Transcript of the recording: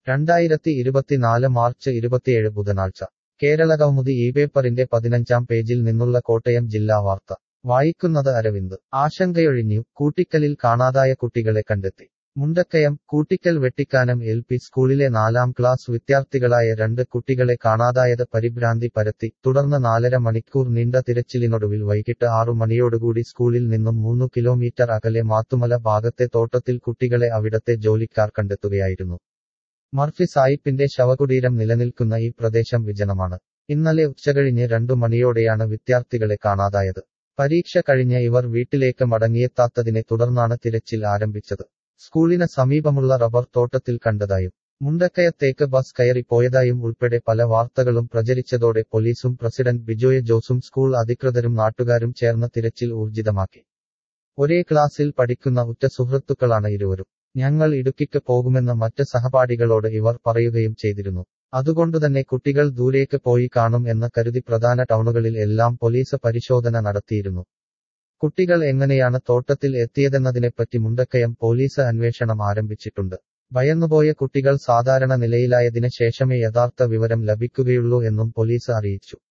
രണ്ടായിരത്തി ഇരുപത്തിനാല് മാർച്ച് ഇരുപത്തിയേഴ് ബുധനാഴ്ച കേരള കൗമുദി ഈ പേപ്പറിന്റെ പതിനഞ്ചാം പേജിൽ നിന്നുള്ള കോട്ടയം ജില്ലാ വാർത്ത വായിക്കുന്നത് അരവിന്ദ് ആശങ്കയൊഴിഞ്ഞു കൂട്ടിക്കലിൽ കാണാതായ കുട്ടികളെ കണ്ടെത്തി മുണ്ടക്കയം കൂട്ടിക്കൽ വെട്ടിക്കാനം എൽ പി സ്കൂളിലെ നാലാം ക്ലാസ് വിദ്യാർത്ഥികളായ രണ്ട് കുട്ടികളെ കാണാതായത് പരിഭ്രാന്തി പരത്തി തുടർന്ന് നാലര മണിക്കൂർ നീണ്ട തിരച്ചിലിനൊടുവിൽ വൈകിട്ട് ആറു മണിയോടുകൂടി സ്കൂളിൽ നിന്നും മൂന്നു കിലോമീറ്റർ അകലെ മാത്തുമല ഭാഗത്തെ തോട്ടത്തിൽ കുട്ടികളെ അവിടത്തെ ജോലിക്കാർ കണ്ടെത്തുകയായിരുന്നു മർഫി സായിപ്പിന്റെ ശവകുടീരം നിലനിൽക്കുന്ന ഈ പ്രദേശം വിജനമാണ് ഇന്നലെ ഉച്ചകഴിഞ്ഞ് രണ്ടു മണിയോടെയാണ് വിദ്യാർത്ഥികളെ കാണാതായത് പരീക്ഷ കഴിഞ്ഞ ഇവർ വീട്ടിലേക്ക് മടങ്ങിയെത്താത്തതിനെ തുടർന്നാണ് തിരച്ചിൽ ആരംഭിച്ചത് സ്കൂളിന് സമീപമുള്ള റബ്ബർ തോട്ടത്തിൽ കണ്ടതായും മുണ്ടക്കയത്തേക്ക് ബസ് കയറി പോയതായും ഉൾപ്പെടെ പല വാർത്തകളും പ്രചരിച്ചതോടെ പോലീസും പ്രസിഡന്റ് ബിജോയ് ജോസും സ്കൂൾ അധികൃതരും നാട്ടുകാരും ചേർന്ന് തിരച്ചിൽ ഊർജിതമാക്കി ഒരേ ക്ലാസ്സിൽ പഠിക്കുന്ന ഉറ്റ സുഹൃത്തുക്കളാണ് ഇരുവരും ഞങ്ങൾ ഇടുക്കിക്ക് പോകുമെന്ന് മറ്റ് സഹപാഠികളോട് ഇവർ പറയുകയും ചെയ്തിരുന്നു അതുകൊണ്ടുതന്നെ കുട്ടികൾ ദൂരേക്ക് പോയി കാണും എന്ന് കരുതി പ്രധാന ടൗണുകളിൽ എല്ലാം പോലീസ് പരിശോധന നടത്തിയിരുന്നു കുട്ടികൾ എങ്ങനെയാണ് തോട്ടത്തിൽ എത്തിയതെന്നതിനെപ്പറ്റി മുണ്ടക്കയം പോലീസ് അന്വേഷണം ആരംഭിച്ചിട്ടുണ്ട് ഭയന്നുപോയ കുട്ടികൾ സാധാരണ നിലയിലായതിന് ശേഷമേ യഥാർത്ഥ വിവരം ലഭിക്കുകയുള്ളൂ എന്നും പോലീസ് അറിയിച്ചു